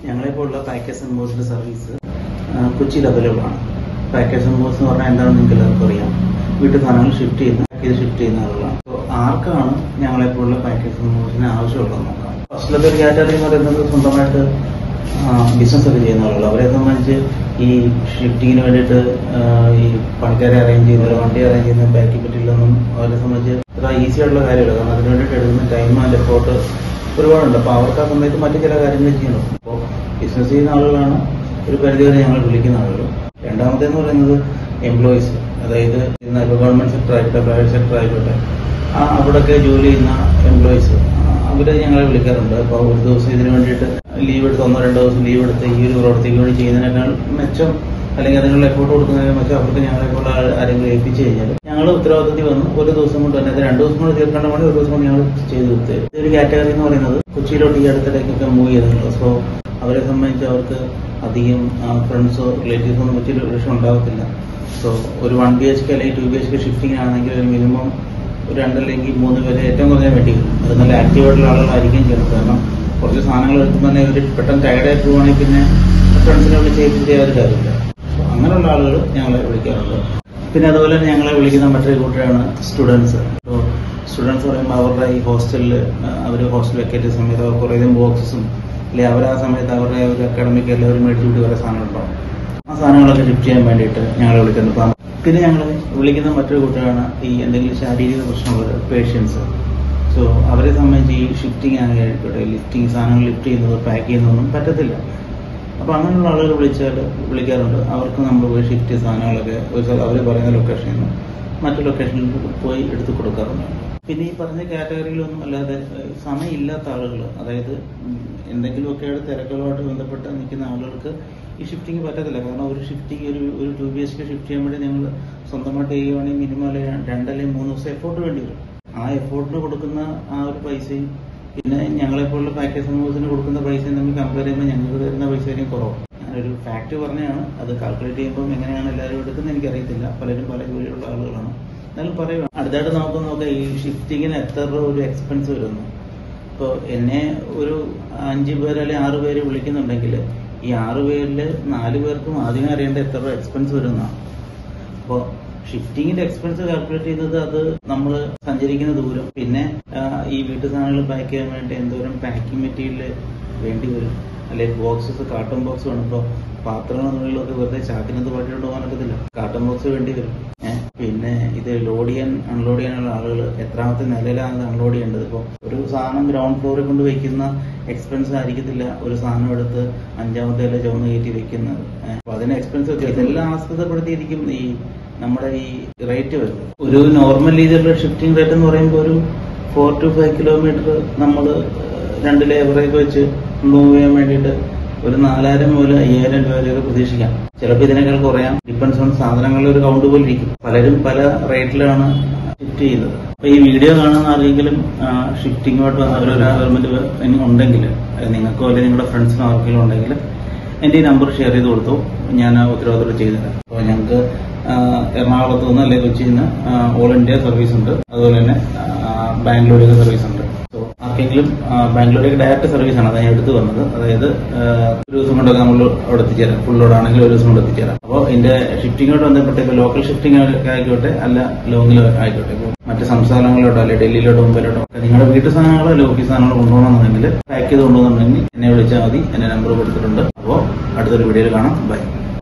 ഞങ്ങളെപ്പോലുള്ള package എംബോസിന്റെ service ആ, കൊച്ചിയിൽ അവൈലബിൾ ആണ് പാക്കേജ് എംബോസ് എന്ന് പറഞ്ഞാൽ എന്താണെന്ന് നിങ്ങൾക്ക് എല്ലാവർക്കും അറിയാം വീട്ടു സാധനങ്ങൾ ഷിഫ്റ്റ് ചെയ്യുന്ന പാക്കേജ് ഷിഫ്റ്റ് ചെയ്യുന്ന ആളുകളാണ് അപ്പോൾ ആർക്കാണ് ഞങ്ങളെപ്പോലുള്ള പാക്കേജ് എംബോസിന് ആവശ്യമുള്ളത് നോക്കാം ഫസ്റ്റിലത്തെ ഒരു കാറ്റഗറി എന്ന് പറയുന്നത് സ്വന്തമായിട്ട് ബിസിനസ് ഒക്കെ ചെയ്യുന്ന ആളുകൾ അവരെ സംബന്ധിച്ച് ഈ ഷിഫ്റ്റിങ്ങിന് വേണ്ടിയിട്ട് ആ, ഈ പണിക്കാരെ അറേഞ്ച് ചെയ്യുന്നത് വണ്ടി അറേഞ്ച് ചെയ്യുന്ന ബാക്കി പറ്റില്ലെന്നും അവരെ സംബന്ധിച്ച് അത്ര ഈസി ആയിട്ടുള്ള കാര്യമല്ല കാരണം അതിന് വേണ്ടിയിട്ട് എടുക്കുന്ന ടൈം ആൻഡ് എഫോർട്ട് ഒരുപാടുണ്ട് അപ്പോൾ അവർക്ക് ആ സമയത്ത് മറ്റു ചില കാര്യങ്ങൾ ചെയ്യണം അപ്പോൾ ബിസിനസ് ചെയ്യുന്ന ആളുകളാണ് ഒരു പരിധിവരെ ഞങ്ങൾ വിളിക്കുന്ന ആളുകൾ രണ്ടാമത്തേന്ന് പറയുന്നത് എംപ്ലോയീസ് അതായത് ഇന്ന് ഇപ്പോൾ ഗവൺമെന്റ് സെക്ടർ ആയിക്കോട്ടെ പ്രൈവറ്റ് സെക്ടർ ആയിക്കോട്ടെ ആ അവിടെയൊക്കെ ജോലി ചെയ്യുന്ന എംപ്ലോയീസ് അവരെ ഞങ്ങളെ വിളിക്കാറുണ്ട് അപ്പോൾ ഒരു ദിവസം ഇതിനു വേണ്ടിയിട്ട് ലീവ് എടുത്ത് ഒന്നോ രണ്ടോ ദിവസം ലീവ് എടുത്ത് ഈ ഒരു പ്രവർത്തിക്ക് വേണ്ടി ചെയ്യുന്നതിനേക്കാൾ മെച്ചം അല്ലെങ്കിൽ അതിനുള്ള എഫോർട്ട് കൊടുക്കുന്നതിന് മെച്ചം അവർക്ക് ഞങ്ങളെ പോലെ ആരെങ്കിലും ഏൽപ്പിച്ചു കഴിഞ്ഞാൽ ഞങ്ങൾ ഉത്തരവാദിത്തത്തിൽ വന്ന് ഒരു ദിവസം കൊണ്ട് തന്നെ അത് രണ്ട് ദിവസം കൊണ്ട് തീർക്കേണ്ട പണി ഒരു ദിവസം കൊണ്ട് ഞങ്ങൾ ചെയ്ത് തീർത്ത് ഇതൊരു കാറ്റഗറി എന്ന് പറയുന്നത് കൊച്ചിയിലോട്ട് ഈ അടുത്തിടയ്ക്കൊക്കെ മൂവ് ചെയ്തിട്ടുള്ളൂ സോ അവരെ സംബന്ധിച്ച് അവർക്ക് അധികം ഫ്രണ്ട്സോ റിലേറ്റീവ്സോ ഒന്നും കൊച്ചിയിൽ റിലേഷൻ ഉണ്ടാകത്തില്ല സോ ഒരു വൺ ബി എച്ച് കെ അല്ലെങ്കിൽ two B H K shifting ആണെങ്കിൽ ഒരു മിനിമം ഒരു രണ്ടല്ലെങ്കിൽ മൂന്ന് പേരെ ഏറ്റവും കുറഞ്ഞ വേണ്ടി വരും അത് നല്ല ആക്റ്റീവ് ആയിട്ടുള്ള ആളുകളായിരിക്കും ചെയ്യുന്നത് കാരണം കുറച്ച് സാധനങ്ങൾ എടുക്കുമ്പോൾ തന്നെ ഇവർ പെട്ടെന്ന് ടയർഡായി പോവുകയാണെങ്കിൽ പിന്നെ ഫ്രണ്ട്സിനെ വിളിച്ച് ഏൽപ്പിച്ച് ചെയ്യാൻ ഒരു കാര്യമില്ല So, അങ്ങനെയുള്ള ആളുകൾ ഞങ്ങളെ വിളിക്കാറുണ്ട് പിന്നെ അതുപോലെ തന്നെ ഞങ്ങളെ വിളിക്കുന്ന മറ്റൊരു കൂട്ടരാണ് സ്റ്റുഡൻസ് ഇപ്പോൾ സ്റ്റുഡൻസ് പറയുമ്പോൾ അവരുടെ ഈ ഹോസ്റ്റലിൽ അവർ ഹോസ്റ്റൽ വെക്കേറ്റ് സമയത്ത് അവർ കുറേയധികം ബോക്സസും അല്ലെങ്കിൽ അവർ ആ സമയത്ത് അവരുടെ ഒരു അക്കാഡമിക് എല്ലാവരും മേടിച്ചു കൂടി കുറേ സാധനങ്ങളുണ്ടാവും ആ സാധനങ്ങളൊക്കെ ഷിഫ്റ്റ് ചെയ്യാൻ വേണ്ടിയിട്ട് ഞങ്ങളെ വിളിക്കുന്നുണ്ട് അപ്പം പിന്നെ ഞങ്ങൾ വിളിക്കുന്ന മറ്റൊരു കൂട്ടരാണ് ഈ എന്തെങ്കിലും ശാരീരിക പ്രശ്നമുള്ള പേഷ്യൻസ് സോ അവരെ സംബന്ധിച്ച് ഈ ഷിഫ്റ്റിംഗ് ആണെങ്കിലായിക്കോട്ടെ ലിഫ്റ്റിംഗ് സാധനങ്ങൾ ലിഫ്റ്റ് ചെയ്യുന്നത് പാക്ക് ചെയ്യുന്നതൊന്നും പറ്റത്തില്ല അപ്പൊ അങ്ങനെയുള്ള ആളുകൾ വിളിച്ചാൽ വിളിക്കാറുണ്ട് അവർക്ക് നമ്മൾ പോയി ഷിഫ്റ്റ് സാധനങ്ങളൊക്കെ ഒരു അവർ പറയുന്ന ലൊക്കേഷനിൽ നിന്ന് മറ്റു ലൊക്കേഷനിൽ പോയി എടുത്തു കൊടുക്കാറുണ്ട് പിന്നെ ഈ പറഞ്ഞ കാറ്റഗറിയിലൊന്നും അല്ലാതെ ഏഹ്, സമയമില്ലാത്ത ആളുകൾ അതായത് ഉം, എന്തെങ്കിലുമൊക്കെ ആയിട്ട് തിരക്കുകളുമായിട്ട് ബന്ധപ്പെട്ട് നിൽക്കുന്ന ആളുകൾക്ക് ഈ ഷിഫ്റ്റിംഗ് പറ്റത്തില്ല കാരണം ഒരു ഷിഫ്റ്റിംഗ് ഒരു ഒരു two B H K shift ചെയ്യാൻ വേണ്ടി ഞങ്ങൾ സ്വന്തമായിട്ട് ചെയ്യുവാണെങ്കിൽ മിനിമം അല്ലെങ്കിൽ രണ്ടല്ലെങ്കിൽ മൂന്ന് ദിവസം എഫോർട്ട് വേണ്ടി വരും ആ എഫോർട്ടിന് കൊടുക്കുന്ന ആ ഒരു പൈസയും പിന്നെ ഞങ്ങളെ പോലുള്ള പാക്കേജ് സമൂഹത്തിന് കൊടുക്കുന്ന പൈസയും തമ്മിൽ കമ്പയർ ചെയ്യുമ്പോൾ ഞങ്ങൾക്ക് തരുന്ന പൈസയും കുറവാണ് ഞാനൊരു ഫാക്ട് പറഞ്ഞാണ് അത് കാൽക്കുലേറ്റ് ചെയ്യുമ്പോൾ എങ്ങനെയാണ് എല്ലാവരും എടുക്കുന്നത് എനിക്കറിയത്തില്ല പലരും പല ജോലിയുള്ള ആളുകളാണ് എന്നാലും പറയുക അടുത്തായിട്ട് നമുക്ക് നോക്കാം ഈ ഷിഫ്റ്റിങ്ങിന് എത്ര രൂപ ഒരു എക്സ്പെൻസ് വരുന്നു ഇപ്പോൾ എന്നെ ഒരു അഞ്ച് പേര് അല്ലെങ്കിൽ ആറ് പേര് വിളിക്കുന്നുണ്ടെങ്കിൽ ഈ ആറ് പേരിൽ നാല് പേർക്കും ആദ്യമേ അറിയേണ്ട എത്ര രൂപ എക്സ്പെൻസ് വരുന്നതാണ് അപ്പോൾ ഷിഫ്റ്റിങ്ങിന്റെ എക്സ്പെൻസ് കാൽക്കുലേറ്റ് ചെയ്യുന്നത് അത് നമ്മൾ സഞ്ചരിക്കുന്ന ദൂരം പിന്നെ ആ, ഈ വീട്ടു സാധനങ്ങൾ പാക്ക് ചെയ്യാൻ വേണ്ടി എന്തോരം പാക്കിംഗ് മെറ്റീരിയൽ വേണ്ടി വരും അല്ലെങ്കിൽ ബോക്സസ് കാർട്ടൺ ബോക്സ് വേണം ഇപ്പോൾ പാത്രങ്ങളൊക്കെ വെറുതെ ചാക്കിനകത്ത് പാട്ടിക്കൊണ്ട് പോകാനൊക്കത്തില്ല കാർട്ടൺ ബോക്സ് വേണ്ടി വരും ഏഹ് പിന്നെ ഇത് ലോഡ് ചെയ്യാൻ അൺലോഡ് ചെയ്യാനുള്ള ആളുകൾ എത്രാമത്തെ നിലയിലാണ് അൺലോഡ് ചെയ്യേണ്ടത് ഇപ്പോൾ ഒരു സാധനം ഗ്രൗണ്ട് ഫ്ലോറിൽ കൊണ്ട് വെക്കുന്ന എക്സ്പെൻസ് ആയിരിക്കത്തില്ല ഒരു സാധനം എടുത്ത് അഞ്ചാമത്തെ നില ചുവന്ന് കയറ്റി വെക്കുന്നത് ഏഹ് അപ്പൊ അതിന് എക്സ്പെൻസ് ഒക്കെ ഇതെല്ലാം ആസ്പദപ്പെടുത്തിയിരിക്കും ഈ നമ്മുടെ ഈ റേറ്റ് വരുന്നത് ഒരു നോർമൽ രീതിയിലുള്ള ഷിഫ്റ്റിംഗ് റേറ്റ് എന്ന് പറയുമ്പോൾ ഒരു ഫോർ ടു ഫൈവ് കിലോമീറ്റർ നമ്മൾ രണ്ട് ലേബറൊക്കെ വെച്ച് മൂവ് ചെയ്യാൻ വേണ്ടിയിട്ട് ഒരു നാലായിരം മുതൽ അയ്യായിരം രൂപ വരെയൊക്കെ പ്രതീക്ഷിക്കാം ചിലപ്പോൾ ഇതിനേക്കാൾ കുറയാം ഡിപ്പെൻസ് ഓൺ സാധനങ്ങളുടെ ഒരു കൗണ്ട് പോലെ ഇരിക്കും പലരും പല റേറ്റിലാണ് ഷിഫ്റ്റ് ചെയ്യുന്നത് അപ്പൊ ഈ വീഡിയോ കാണുന്ന ആരെങ്കിലും ഷിഫ്റ്റിങ്ങുമായിട്ട് ഒരു ഗവൺമെന്റ് ഉണ്ടെങ്കിൽ നിങ്ങൾക്കോ അല്ലെങ്കിൽ നിങ്ങളുടെ ഫ്രണ്ട്സിനോ ആർക്കെങ്കിലും ഉണ്ടെങ്കിൽ എന്റെ ഈ നമ്പർ ഷെയർ ചെയ്ത് കൊടുത്തു ഞാൻ ആ ഉത്തരവാദിത്തോടെ ചെയ്തു തരാം അപ്പോൾ ഞങ്ങൾക്ക് എറണാകുളത്ത് നിന്ന് അല്ലെങ്കിൽ കൊച്ചിയിൽ നിന്ന് ഓൾ ഇന്ത്യ സർവീസ് ഉണ്ട് അതുപോലെ തന്നെ ബാംഗ്ലൂരിലേക്ക് സർവീസ് ഉണ്ട് സോ ആർക്കെങ്കിലും ബാംഗ്ലൂരേക്ക് ഡയറക്റ്റ് സർവീസ് ആണ് അതാണ് ഞാൻ എടുത്തു വന്നത് അതായത് ആ, ഒരു ദിവസം കൊണ്ടൊക്കെ നമ്മൾ അവിടെ എത്തിച്ചേരാം ഫുൾ ലോഡ് ആണെങ്കിൽ ഒരു ദിവസം കൊണ്ട് എത്തിച്ചേരാം അപ്പോൾ ഇതിന്റെ ഷിഫ്റ്റിങ്ങോട്ട് ബന്ധപ്പെട്ട് ഇപ്പോൾ ലോക്കൽ ഷിഫ്റ്റിംഗ് ആയിക്കോട്ടെ അല്ല ലോങ്ങിൽ ആയിക്കോട്ടെ ഇപ്പോൾ മറ്റ് സംസ്ഥാനങ്ങളിലോട്ടോ അല്ലെ ഡൽഹിയിലോട്ടോ മുംബൈയിലോട്ടോ ഒക്കെ നിങ്ങളുടെ വീട്ടു സാധനങ്ങളോ അല്ലെങ്കിൽ ഓഫീസ് സാധനങ്ങളോ കൊണ്ടുപോകണമെന്നുണ്ടെങ്കിൽ പാക്ക് ചെയ്ത് കൊണ്ടുപോകുന്നുണ്ടെങ്കിൽ എന്നെ വിളിച്ചാൽ മതി എന്റെ നമ്പർ കൊടുത്തിട്ടുണ്ട് അപ്പോൾ അടുത്തൊരു വീഡിയോയിൽ കാണാം ബൈ